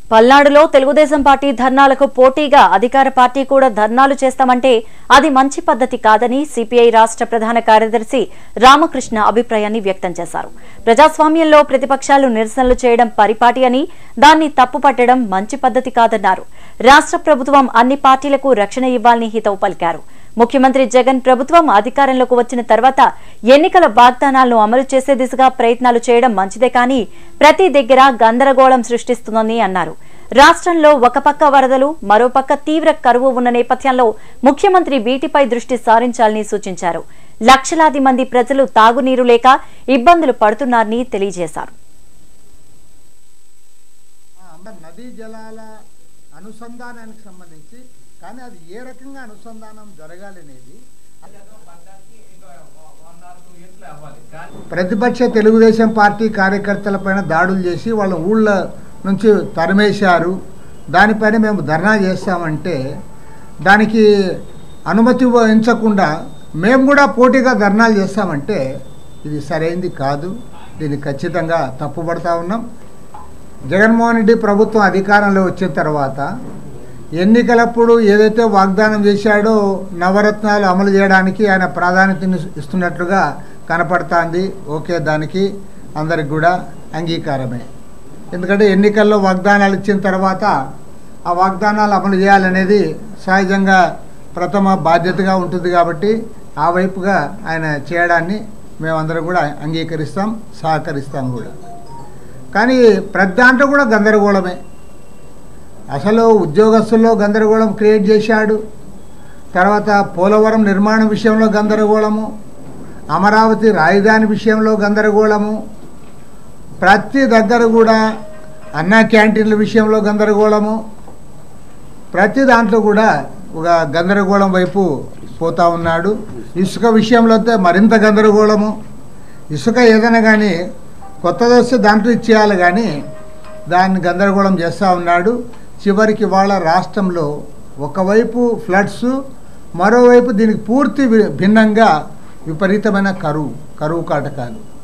పల్నాడులో తెలుగుదేశం పార్టీ ధర్నాలకు పోటీగా అధికార పార్టీ కూడా ధర్నాలు చేస్తామంటే అది మంచి పద్ధతి కాదని సిపిఐ రాష్ట్ర ప్రధాన కార్యదర్శి రామకృష్ణ అభిప్రాయాన్ని వ్యక్తం చేశారు ప్రజాస్వామ్యంలో ప్రతిపక్షాలు నిరసనలు చేయడం పరిపాటి అని దాన్ని తప్పుపట్టడం మంచి పద్ధతి కాదన్నారు రాష్ట్ర ప్రభుత్వం అన్ని పార్టీలకు రక్షణ ఇవ్వాలని హితవు పలికారు ముఖ్యమంత్రి జగన్ ప్రభుత్వం అధికారంలోకి వచ్చిన తర్వాత ఎన్నికల వాగ్దానాలను అమలు చేసే దిశగా ప్రయత్నాలు చేయడం మంచిదే కానీ ప్రతి దగ్గర గందరగోళం సృష్టిస్తుందని అన్నారు రాష్ట్రంలో ఒక పక్క వరదలు మరోపక్క తీవ్ర కరువు ఉన్న నేపథ్యంలో ముఖ్యమంత్రి వీటిపై దృష్టి సారించాలని సూచించారు లక్షలాది మంది ప్రజలు తాగునీరు లేక ఇబ్బందులు పడుతున్నారని తెలియజేశారు ఆ, నదీ జలాల అనుసంధానానికి సంబంధించి కానీ అది ఏ రకంగా అనుసంధానం జరగాలి అనేది ప్రతిపక్ష తెలుగుదేశం పార్టీ కార్యకర్తలపైన దాడులు చేసి వాళ్ళ ఊళ్ళ నుంచి తరిమేశారు దానిపైన మేము ధర్నా చేస్తామంటే దానికి అనుమతి వహించకుండా మేము కూడా పోటీగా ధర్నాలు చేస్తామంటే ఇది సరైంది కాదు దీన్ని ఖచ్చితంగా తప్పుపడతా ఉన్నాం జగన్మోహన్ రెడ్డి ప్రభుత్వం అధికారంలో వచ్చిన తర్వాత ఎన్నికలప్పుడు ఏదైతే వాగ్దానం చేశాడో నవరత్నాలు అమలు చేయడానికి ఆయన ప్రాధాన్యతని ఇస్తున్నట్లుగా కనపడుతుంది ఓకే దానికి అందరికి కూడా అంగీకారమే ఎందుకంటే ఎన్నికల్లో వాగ్దానాలు ఇచ్చిన తర్వాత ఆ వాగ్దానాలు అమలు చేయాలనేది సహజంగా ప్రథమ బాధ్యతగా ఉంటుంది కాబట్టి ఆ వైపుగా ఆయన చేయడాన్ని మేమందరం కూడా అంగీకరిస్తాం సహకరిస్తాం కూడా కానీ ప్రతి దాంట్లో కూడా గందరగోళమే అసలు ఉద్యోగస్తుల్లో గందరగోళం క్రియేట్ చేశాడు తర్వాత పోలవరం నిర్మాణం విషయంలో గందరగోళము అమరావతి రాజధాని విషయంలో గందరగోళము ప్రతి దగ్గర కూడా అన్నా క్యాంటీన్ల విషయంలో గందరగోళము ప్రతి దాంట్లో కూడా ఒక గందరగోళం వైపు పోతా ఉన్నాడు ఇసుక విషయంలో అయితే మరింత గందరగోళము ఇసుక ఏదైనా కానీ కొత్తది వస్తే దాంట్లో ఇచ్చేయాలి కానీ దాన్ని గందరగోళం చేస్తూ ఉన్నాడు చివరికి వాళ్ళ రాష్ట్రంలో ఒకవైపు ఫ్లడ్స్ మరోవైపు దీనికి పూర్తి వి- భిన్నంగా విపరీతమైన కరువు కరువు కాటకాలు